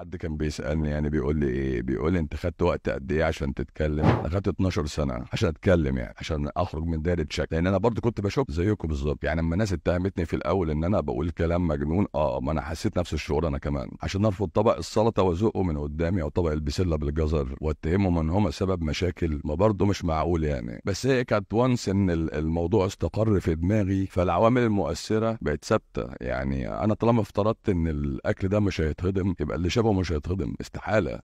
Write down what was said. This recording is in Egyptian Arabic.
حد كان بيسالني يعني بيقول لي ايه بيقول لي انت خدت وقت قد ايه عشان تتكلم انا خدت 12 سنه عشان اتكلم يعني عشان اخرج من دايره شك لان انا برضو كنت بشوف زيكم بالظبط يعني لما الناس اتهمتني في الاول ان انا بقول كلام مجنون اه ما انا حسيت نفس الشعور انا كمان عشان ارفض طبق السلطه وازقه من قدامي او طبق البسله بالجزر واتهمهم ان هم سبب مشاكل ما برضو مش معقول يعني بس هي كانت وانس ان ال- الموضوع استقر في دماغي فالعوامل المؤثره بقت ثابته يعني انا طالما افترضت ان الاكل ده مش هيتهضم يبقى اللي شبهه مش هيتهضم استحاله